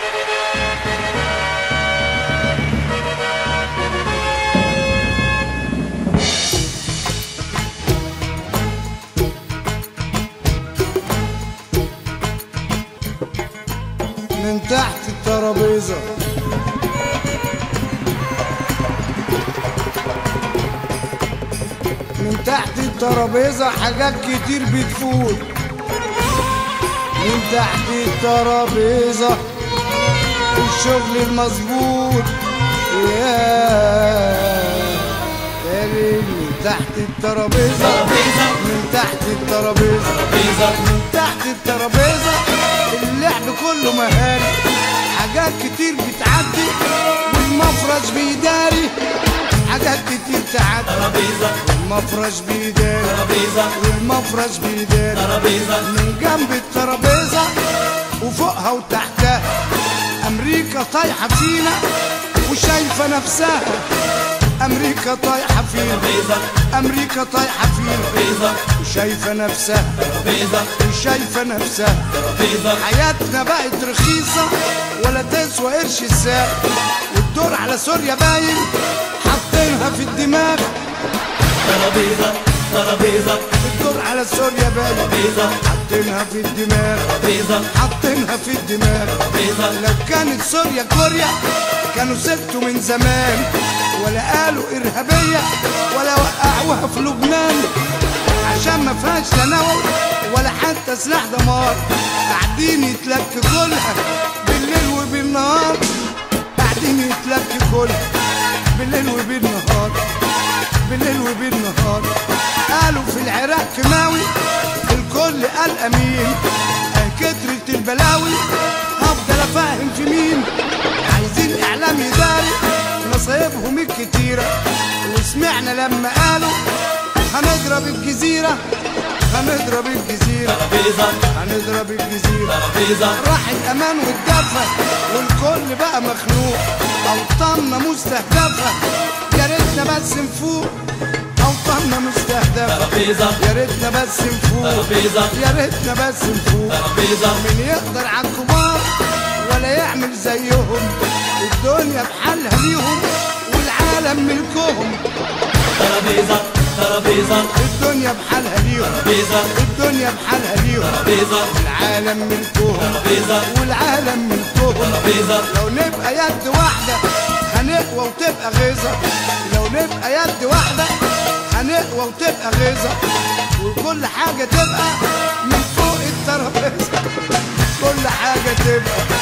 من تحت الترابيزة من تحت الترابيزة حاجات كتير بتفوت من تحت الترابيزة الشغل المظبوط يا تاني من تحت الترابيزة من تحت الترابيزة من تحت الترابيزة اللعب كله مهاري حاجات كتير بتعدي والمفرش بيداري حاجات كتير تعدي ترابيزة المفرش بيداري ترابيزة والمفرش بيداري ترابيزة من جنب الترابيزة وفوقها وتحتها أمريكا طايحة فينا وشايفة نفسها أمريكا طايحة فينا ترابيزة أمريكا طايحة فينا ترابيزة وشايفة نفسها ترابيزة وشايفة نفسها ترابيزة حياتنا بقت رخيصة ولا تسوى قرش الساق والدور على سوريا باين حاطينها في الدماغ ترابيزة ترابيزة الدور على سوريا باين ترابيزة حاطينها في الدماغ ترابيزة حاطينها في الدماغ ترابيزة لو كانت سوريا كوريا كانوا سكتوا من زمان ولا قالوا إرهابية ولا وقعوها في لبنان عشان ما فيهاش لا نووي ولا حتى سلاح دمار قاعدين يتلك كلها بالليل وبالنهار قاعدين يتلك كلها بالليل وبالنهار بالليل وبالنهار قالوا في العراق كيماوي الكل قال امين آه كترت البلاوي هفضل افهم في مين عايزين اعلام يداري مصايبهم الكتيره وسمعنا لما قالوا هنضرب الجزيره هنضرب الجزيره ترابيزة هنضرب الجزيره ترابيزة راح الامان والدفى والكل بقى مخنوق اوطاننا مستهدفه يا ريتنا بس نفوق اوطاننا مستهدفه ترابيزة يا ريتنا بس نفوق ترابيزة يا ريتنا بس نفوق ترابيزة من يقدر على الكبار ولا يعمل زيهم الدنيا بحالها ليهم والعالم ملكهم ترابيزة ترابيزة الدنيا بحالها ليهم ترابيزة الدنيا بحالها ليهم ترابيزة العالم ملكهم ترابيزة والعالم ملكهم ترابيزة لو نبقى يد واحدة هنقوى وتبقى غيظة لو نبقى يد واحدة هنقوى وتبقى غيظة وكل حاجة تبقى من فوق الترابيزة كل حاجة تبقى